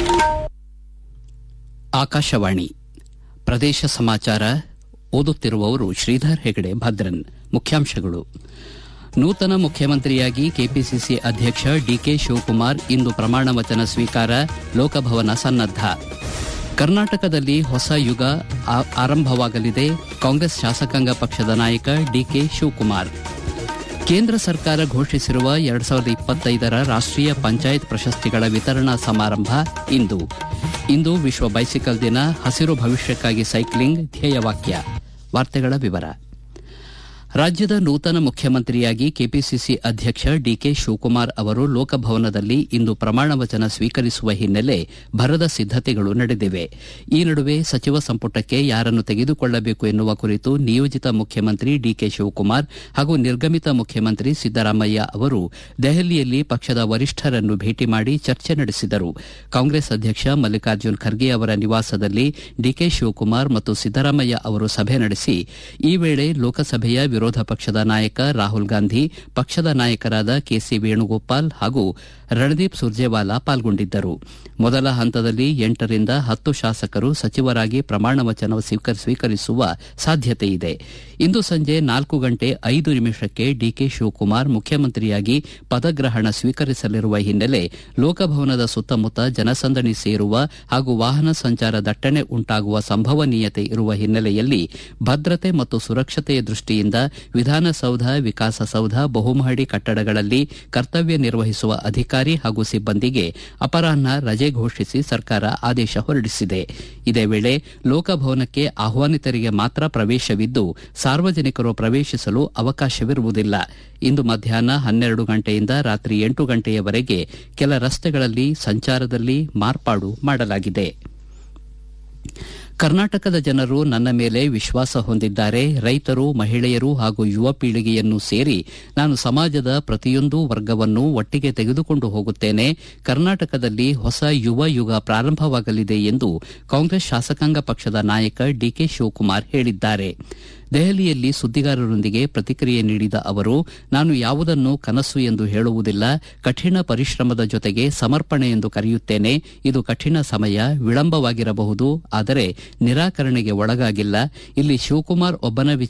ಆಕಾಶವಾಣಿ ಪ್ರದೇಶ ಸಮಾಚಾರ ಓದುತ್ತಿರುವವರು ಶ್ರೀಧರ್ ಹೆಗಡೆ ಭದ್ರನ್ ಮುಖ್ಯಾಂಶಗಳು ನೂತನ ಮುಖ್ಯಮಂತ್ರಿಯಾಗಿ ಕೆಪಿಸಿಸಿ ಅಧ್ಯಕ್ಷ ಡಿಕೆ ಶಿವಕುಮಾರ್ ಇಂದು ಪ್ರಮಾಣ ವಚನ ಸ್ವೀಕಾರ ಲೋಕಭವನ ಸನ್ನದ್ದ ಕರ್ನಾಟಕದಲ್ಲಿ ಹೊಸ ಯುಗ ಆ- ಆರಂಭವಾಗಲಿದೆ ಕಾಂಗ್ರೆಸ್ ಶಾಸಕಾಂಗ ಪಕ್ಷದ ನಾಯಕ ಡಿಕೆ ಶಿವಕುಮಾರ್ ಕೇಂದ್ರ ಸರ್ಕಾರ ಘೋಷಿಸಿರುವ ಎರಡ್ ಸಾವಿರದ ಇಪ್ಪತ್ತೈದರ ರಾಷ್ಟೀಯ ಪಂಚಾಯತ್ ಪ್ರಶಸ್ತಿಗಳ ವಿತರಣಾ ಸಮಾರಂಭ ಇಂದು ಇಂದು ವಿಶ್ವ ಬೈಸಿಕಲ್ ದಿನ ಹಸಿರು ಭವಿಷ್ಯಕ್ಕಾಗಿ ಸೈಕ್ಲಿಂಗ್ ಧ್ಯೇಯವಾಕ್ಯ ವಾರ್ತೆಗಳ ವಿವರ ರಾಜ್ಯದ ನೂತನ ಮುಖ್ಯಮಂತ್ರಿಯಾಗಿ ಕೆಪಿಸಿಸಿ ಅಧ್ಯಕ್ಷ ಡಿಕೆ ಶಿವಕುಮಾರ್ ಅವರು ಲೋಕಭವನದಲ್ಲಿ ಇಂದು ಪ್ರಮಾಣ ವಚನ ಸ್ವೀಕರಿಸುವ ಹಿನ್ನೆಲೆ ಭರದ ಸಿದ್ದತೆಗಳು ನಡೆದಿವೆ ಈ ನಡುವೆ ಸಚಿವ ಸಂಪುಟಕ್ಕೆ ಯಾರನ್ನು ತೆಗೆದುಕೊಳ್ಳಬೇಕು ಎನ್ನುವ ಕುರಿತು ನಿಯೋಜಿತ ಮುಖ್ಯಮಂತ್ರಿ ಡಿಕೆ ಶಿವಕುಮಾರ್ ಹಾಗೂ ನಿರ್ಗಮಿತ ಮುಖ್ಯಮಂತ್ರಿ ಸಿದ್ದರಾಮಯ್ಯ ಅವರು ದೆಹಲಿಯಲ್ಲಿ ಪಕ್ಷದ ವರಿಷ್ಠರನ್ನು ಭೇಟಿ ಮಾಡಿ ಚರ್ಚೆ ನಡೆಸಿದರು ಕಾಂಗ್ರೆಸ್ ಅಧ್ಯಕ್ಷ ಮಲ್ಲಿಕಾರ್ಜುನ್ ಖರ್ಗೆ ಅವರ ನಿವಾಸದಲ್ಲಿ ಡಿಕೆ ಶಿವಕುಮಾರ್ ಮತ್ತು ಸಿದ್ದರಾಮಯ್ಯ ಅವರು ಸಭೆ ನಡೆಸಿ ಈ ವೇಳೆ ಲೋಕಸಭೆಯ ವಿರೋಧ ಪಕ್ಷದ ನಾಯಕ ರಾಹುಲ್ ಗಾಂಧಿ ಪಕ್ಷದ ನಾಯಕರಾದ ಕೆಸಿ ವೇಣುಗೋಪಾಲ್ ಹಾಗೂ ರಣದೀಪ್ ಸುರ್ಜೇವಾಲಾ ಪಾಲ್ಗೊಂಡಿದ್ದರು ಮೊದಲ ಹಂತದಲ್ಲಿ ಎಂಟರಿಂದ ಹತ್ತು ಶಾಸಕರು ಸಚಿವರಾಗಿ ಪ್ರಮಾಣ ವಚನ ಸ್ವೀಕರ್- ಸ್ವೀಕರಿಸುವ ಸಾಧ್ಯತೆಯಿದೆ ಇಂದು ಸಂಜೆ ನಾಲ್ಕು ಗಂಟೆ ಐದು ನಿಮಿಷಕ್ಕೆ ಡಿಕೆ ಶಿವಕುಮಾರ್ ಮುಖ್ಯಮಂತ್ರಿಯಾಗಿ ಪದಗ್ರಹಣ ಸ್ವೀಕರಿಸಲಿರುವ ಹಿನ್ನೆಲೆ ಲೋಕಭವನದ ಸುತ್ತಮುತ್ತ ಜನಸಂದಣಿ ಸೇರುವ ಹಾಗೂ ವಾಹನ ಸಂಚಾರ ದಟ್ಟಣೆ ಉಂಟಾಗುವ ಸಂಭವನೀಯತೆ ಇರುವ ಹಿನ್ನೆಲೆಯಲ್ಲಿ ಭದ್ರತೆ ಮತ್ತು ಸುರಕ್ಷತೆಯ ದೃಷ್ಟಿಯಿಂದ ವಿಧಾನಸೌಧ ವಿಕಾಸಸೌಧ ಬಹುಮಹಡಿ ಕಟ್ಟಡಗಳಲ್ಲಿ ಕರ್ತವ್ಯ ನಿರ್ವಹಿಸುವ ಅಧಿಕಾರಿ ಹಾಗೂ ಸಿಬ್ಬಂದಿಗೆ ಅಪರಾಹ್ನ ರಜೆ ಘೋಷಿಸಿ ಸರ್ಕಾರ ಆದೇಶ ಹೊರಡಿಸಿದೆ ಇದೇ ವೇಳೆ ಲೋಕಭವನಕ್ಕೆ ಆಹ್ವಾನಿತರಿಗೆ ಮಾತ್ರ ಪ್ರವೇಶವಿದ್ದು ಸಾರ್ವಜನಿಕರು ಪ್ರವೇಶಿಸಲು ಅವಕಾಶವಿರುವುದಿಲ್ಲ ಇಂದು ಮಧ್ಯಾಹ್ನ ಹನ್ನೆರಡು ಗಂಟೆಯಿಂದ ರಾತ್ರಿ ಎಂಟು ಗಂಟೆಯವರೆಗೆ ಕೆಲ ರಸ್ತೆಗಳಲ್ಲಿ ಸಂಚಾರದಲ್ಲಿ ಮಾರ್ಪಾಡು ಮಾಡಲಾಗಿದೆ ಕರ್ನಾಟಕದ ಜನರು ನನ್ನ ಮೇಲೆ ವಿಶ್ವಾಸ ಹೊಂದಿದ್ದಾರೆ ರೈತರು ಮಹಿಳೆಯರು ಹಾಗೂ ಯುವ ಪೀಳಿಗೆಯನ್ನು ಸೇರಿ ನಾನು ಸಮಾಜದ ಪ್ರತಿಯೊಂದು ವರ್ಗವನ್ನು ಒಟ್ಟಿಗೆ ತೆಗೆದುಕೊಂಡು ಹೋಗುತ್ತೇನೆ ಕರ್ನಾಟಕದಲ್ಲಿ ಹೊಸ ಯುವ ಯುಗ ಪ್ರಾರಂಭವಾಗಲಿದೆ ಎಂದು ಕಾಂಗ್ರೆಸ್ ಶಾಸಕಾಂಗ ಪಕ್ಷದ ನಾಯಕ ಡಿಕೆ ಶಿವಕುಮಾರ್ ಹೇಳಿದ್ದಾರೆ ದೆಹಲಿಯಲ್ಲಿ ಸುದ್ದಿಗಾರರೊಂದಿಗೆ ಪ್ರತಿಕ್ರಿಯೆ ನೀಡಿದ ಅವರು ನಾನು ಯಾವುದನ್ನು ಕನಸು ಎಂದು ಹೇಳುವುದಿಲ್ಲ ಕಠಿಣ ಪರಿಶ್ರಮದ ಜೊತೆಗೆ ಸಮರ್ಪಣೆ ಎಂದು ಕರೆಯುತ್ತೇನೆ ಇದು ಕಠಿಣ ಸಮಯ ವಿಳಂಬವಾಗಿರಬಹುದು ಆದರೆ ನಿರಾಕರಣೆಗೆ ಒಳಗಾಗಿಲ್ಲ ಇಲ್ಲಿ ಶಿವಕುಮಾರ್ ಒಬ್ಬನ ವಿಚಾರ